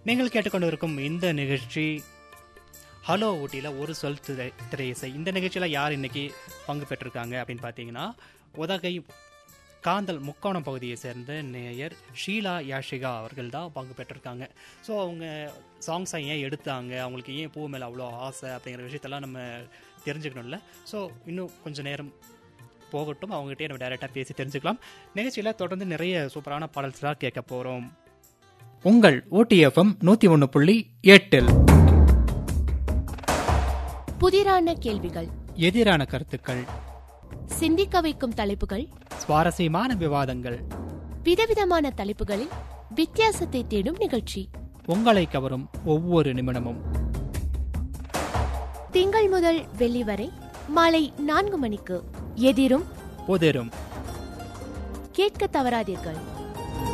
நீங்கள் கேட்டுக்கொண்டிருக்கும் இந்த நிகழ்ச்சி ஹலோ ஊட்டியில் ஒரு சொல் திரை திரையிசை இந்த நிகழ்ச்சியில் யார் இன்னைக்கு பங்கு பெற்றிருக்காங்க அப்படின்னு பார்த்தீங்கன்னா உதகை காந்தல் முக்கோணம் பகுதியை சேர்ந்த நேயர் ஷீலா யாஷிகா அவர்கள் தான் பங்கு பெற்றிருக்காங்க ஸோ அவங்க சாங்ஸை ஏன் எடுத்தாங்க அவங்களுக்கு ஏன் பூ மேலே அவ்வளோ ஆசை அப்படிங்கிற விஷயத்தெல்லாம் நம்ம தெரிஞ்சுக்கணும்ல ஸோ இன்னும் கொஞ்சம் நேரம் போகட்டும் அவங்ககிட்டயே நம்ம டைரெக்டாக பேசி தெரிஞ்சுக்கலாம் நிகழ்ச்சியில் தொடர்ந்து நிறைய சூப்பரான பாடல்ஸ்லாம் கேட்க போகிறோம் உங்கள் ஓடிஎஃப்எம் நூற்றி ஒன்று புள்ளி எட்டில் புதிரான கேள்விகள் எதிரான கருத்துக்கள் சிந்திக்க வைக்கும் தலைப்புகள் சுவாரஸ்யமான விவாதங்கள் விதவிதமான தலைப்புகளில் வித்தியாசத்தை தேடும் நிகழ்ச்சி உங்களை கவரும் ஒவ்வொரு நிமிடமும் திங்கள் முதல் வெள்ளி வரை மாலை நான்கு மணிக்கு எதிரும் புதிரும் கேட்க தவறாதீர்கள்